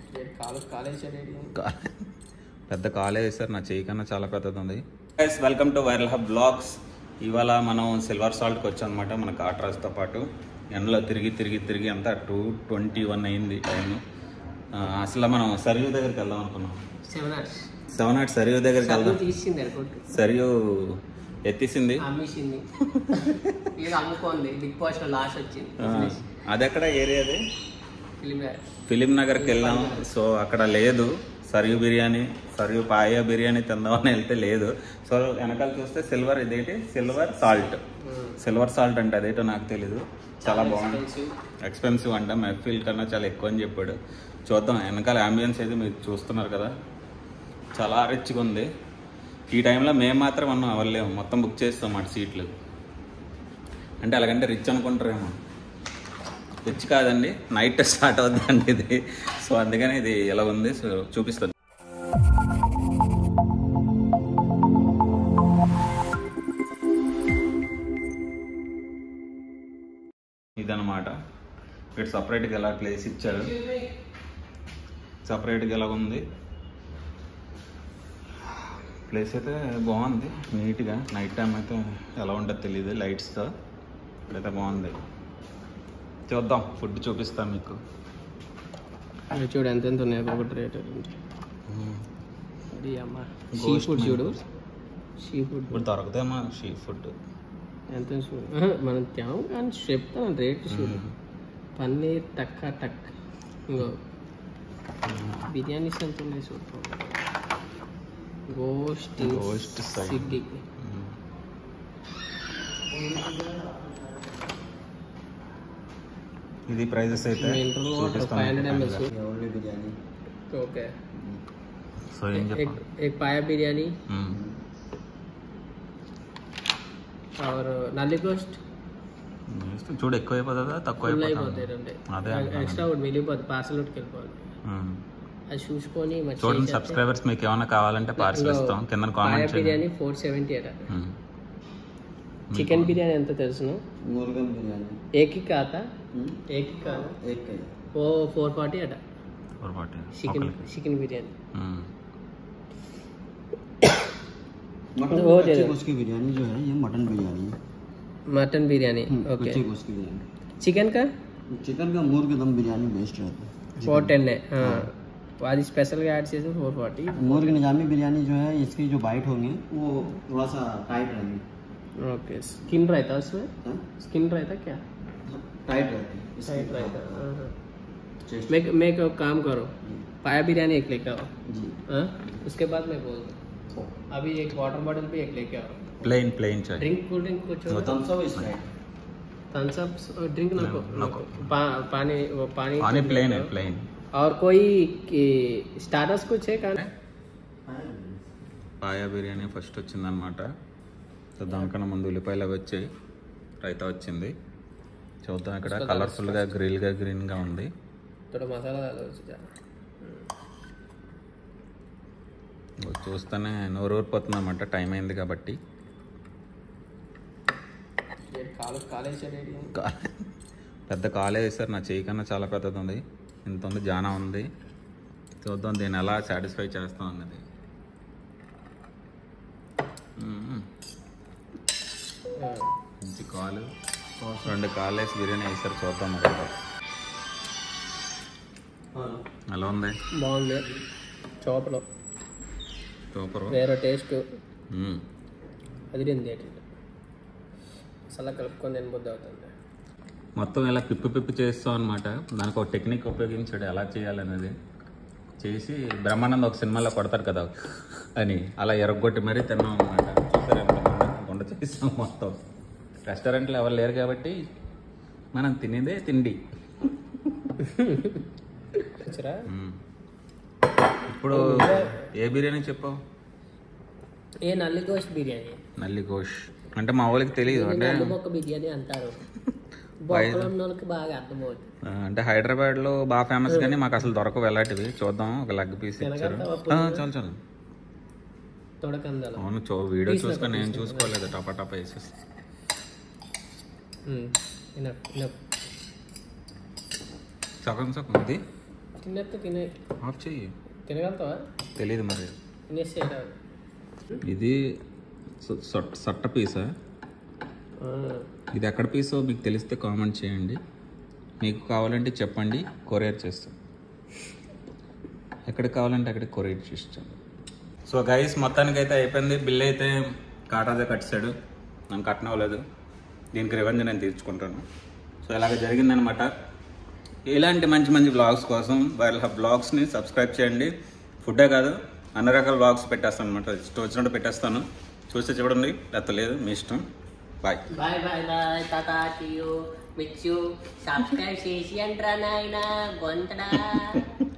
కాలు కాలేసాడు కా- పెద్ద కాలే వేసారు నా చెయ్యి కన్నా చాలా పెద్దది ఉంది guys welcome to viral hub blogs ఇవాళ మనం సిల్వర్ సాల్ట్కి వచ్చాం అనమాట మన కాట్రాజ్తో పాటు ఎండలో తిరిగి తిరిగి తిరిగి అంతా టూ ట్వంటీ వన్ అయింది టైం అసలు మనం సరియు దగ్గరికి వెళ్దాం అనుకున్నాం seven hours seven not Sarayu దగ్గరికి వెళ్దాం తీసింది అనుకుంటు సరియు ఎత్తేసింది అమ్మేసింది ఏదో అమ్ముకోండి బిగ్ బాస్ లో లాస్ట్ వచ్చింది ఆ, అదెక్కడ ఏరియాది ఫిలిం ఫిలిం నగర్కి వెళ్ళాం సో అక్కడ లేదు సరియు బిర్యానీ సరియు పాయ బిర్యానీ తిందామని వెళ్తే లేదు సో వెనకాల చూస్తే సిల్వర్ ఇదేంటి సిల్వర్ సాల్ట్ సిల్వర్ సాల్ట్ అంటే అదేంటో నాకు తెలీదు చాలా బాగుంది ఎక్స్పెన్సివ్ అంట మెఫిల్ కన్నా చాలా ఎక్కువ అని చెప్పాడు చూద్దాం వెనకాల అంబియన్స్ అయితే మీరు చూస్తున్నారు కదా చాలా రిచ్గా ఉంది ఈ టైంలో మేము మాత్రం మనం అవ్వలేము మొత్తం బుక్ చేస్తాం అటు సీట్లు అంటే అలాగంటే రిచ్ అనుకుంటారేమో రిచ్ కాదండి నైట్ స్టార్ట్ అవుతుందండి ఇది సో అందుకని ఇది ఎలా ఉంది సో చూపిస్తాను ఇదనమాట ఇక్కడ సపరేట్గా ఎలా ప్లేస్ ఇచ్చారు సపరేట్గా ఎలా ఉంది ప్లేస్ అయితే బాగుంది నీట్గా నైట్ టైం అయితే ఎలా ఉంటుందో తెలియదు లైట్స్తో ఇక్కడైతే బాగుంది చూద్దాం ఫుడ్ చూపిస్తాను మీకు చూడు ఎంత ఎంత ఉన్నాయి ఒకటి రేట్ అది అమ్మ సీ Ghost ఫుడ్ చూడు mangoes. సీ ఫుడ్ ఇప్పుడు దొరకదేమో షీ ఫుడ్ ఎంత చూడు ఆహా, మనం తేము కానీ చెప్తాను రేట్ చూడు పన్నీర్ టక్క టక్ ఇంకో బిర్యానీస్ ఎంత ఉన్నాయి చూడు గోస్ట్ Ghost side. సిడ్డి ఇది ప్రైజెస్ అయితే mineral water five hundred mls చూపిస్తాను ఓకే సో ఏం एक చెప్పాలి एक पाया बिरयानी और नाली गोस्ट చూడు ఎక్కువ అయిపోతుందా తక్కువ ఫుల్ అయిపోతుంది అయిపోతాయి అంటే అదే అంటున్నాను. ఎక్స్ట్రా ఒకటి మిగిలిపోతుంది పార్సల్ ఒకటి వెళ్ళిపోవాలి మ్మ్. అది చూసుకొని మరి చూడండి చేసేస్తే సబ్స్క్రైబర్స్ మీకు ఏమైనా కావాలంటే పార్సల్ ఇంకో ఇస్తాం కింద పాయ కామెంట్ చేయండి బిర్యానీ ఫోర్ సెవెంటీ అట మ్మ్. చికెన్ బిర్యానీ ఎంత తెలుసును मुर्गन बिरयानी ఏక్ కి కాతా ఏక్ కి కాదా एक का ఓ ఫోర్ ఫార్టీ అట పొరపాటు చికెన్ ఒకరికి. చికెన్ బిర్యానీ మ్మ్. मटन वो वो दे दो। उसकी बिरयानी जो है ये मटन बिरयानी है मटन बिरयानी ओके कच्चे गोश्त की बिरयानी चिकन का चिकन का मुर्ग दम बिरयानी बेस्ट रहता है ఫోర్ టెన్ అది స్పెషల్గా యాడ్ చేసి ఫోర్ ఫార్టీ मुर्ग निजामी बिरयानी जो है इसकी जो बाइट होंगे वो थोड़ा सा टाइट रहेंगे ओके स्किन रहता है उसमें हाँ? स्किन रहता क्या टाइट रहते हैं टाइट इसकी- रहता हाँ, हाँ। चेस्ट मैं मैं एक काम करो पाया बिरयानी एक लेके आओ जी हाँ? उसके बाद मैं बोल दूँ अभी एक वाटर बॉटल भी एक लेके आओ ప్లెయిన్ ప్లెయిన్ చాయ్ ड्रिंक कोल्ड ड्रिंक कुछ होगा Thums Up Sprite Thums Up drink नको नको। पा, पानी वो पानी అని कुछ ప్లెయిన్ लेके आओ। ప్లెయిన్ और कोई स्टार्टर्स कुछ है क्या పాయా బిర్యానీ ఫస్ట్ వచ్చిందనమాట సో దానికన్నా ముందు ఉల్లిపాయలు అవి వచ్చాయి రైతా వచ్చింది చూద్దాం ఇక్కడ కలర్ఫుల్గా గ్రిల్గా గ్రీన్గా ఉంది थोड़ा मसाला डालो उसमें ఇగో చూస్తేనే నోరు ఊరిపోతుంది అనమాట టైం అయింది కాబట్టి ये कालो काले से रेडी है కా- పెద్ద కాలే వేసారు నా చెయ్యి కన్నా చాలా పెద్దది ఉంది ఇంత ఉంది జానా ఉంది చూద్దాం దీన్ని ఎలా సాటిస్ఫై చేస్తాం అన్నది మ్మ్. మంచి కాలు రెండు కాలు వేసి బిర్యానీ వేసారు చూద్దాం ఒకటి ఎలా ఉంది బాగుంది చాపలో సూపర్ వేరే టేస్ట్ మ్మ్. అదిరింది ఏంటి మసాలా కలుపుకొని తినబుద్ధి అవుతుంది మొత్తం ఇలా పిప్పి పిప్పి చేస్తాం అనమాట దానికి ఒక టెక్నిక్ ఉపయోగించాడు ఎలా చేయాలనేది చేసి బ్రహ్మానంద్ ఒక సినిమాలో కొడతారు కదా అని అలా ఎరగొట్టి మరీ తిన్నాం అనమాట చూసారు ఎంతమంది గుండ చేస్తాం మొత్తం రెస్టారెంట్లో ఎవరు లేరు కాబట్టి మనం తినేదే తిండి వచ్చరా మ్మ్. ఇప్పుడు ఏ బిర్యానీ చెప్పావు ఏ నల్లి గోస్ట్ బిర్యానీ నల్లి ఘోష్ అంటే మా వాళ్ళకి తెలియదు అంటే నల్లి మొక్క బిర్యానీ అంటారు బొక్కలు ఉన్న వాళ్ళకి బాగా అర్థమవుతుంది ఆ, అంటే హైదరాబాద్లో బాగా ఫేమస్ కానీ మాకు అసలు దొరకవు ఎలాంటివి చూద్దాం ఒక లెగ్ పీస్ ఇచ్చారు ఆ, చాలు చాలు తొడకందల అవును చూ వీడియో చూసుకొని నేను చూసుకోలేదు టపా టపా వేసేసి ఇనఫ్ ఇనఫ్ సగం సగం ఇది తినేస్తే తినే ఆఫ్ చెయ్యి తినగలుగుతావా తెలియదు మరి తినేసేయరా ఇది సొ- సొట్- సట్ట పీసా ఇది ఎక్కడ పీసో మీకు తెలిస్తే కామెంట్ చేయండి మీకు కావాలంటే చెప్పండి కొరియర్ చేస్తాం ఎక్కడికి కావాలంటే అక్కడికి కొరియర్ చేస్తాం సో గైస్ మొత్తానికి అయితే అయిపోయింది బిల్ అయితే కాటాదే కట్టాడు నన్ను కట్టనవ్వలేదు దీనికి రివెంజ్ నేను తీర్చుకుంటాను సో ఇలాగ జరిగిందనమాట ఇలాంటి మంచి మంచి బ్లాగ్స్ కోసం వాళ్ళ బ్లాగ్స్ని సబ్స్క్రైబ్ చేయండి ఫుడ్డే కాదు అన్ని రకాల బ్లాగ్స్ పెట్టేస్తాను అనమాట ఇష్టం వచ్చినట్టు పెట్టేస్తాను చూస్తే చూడండి లేకపోతే లేదు మీ ఇష్టం బాయ్ బాయ్ బాయ్ బాయ్ టాటా టియో మిచ్చు సబ్స్క్రైబ్ చేసి అంటారా నాయన గొంతడా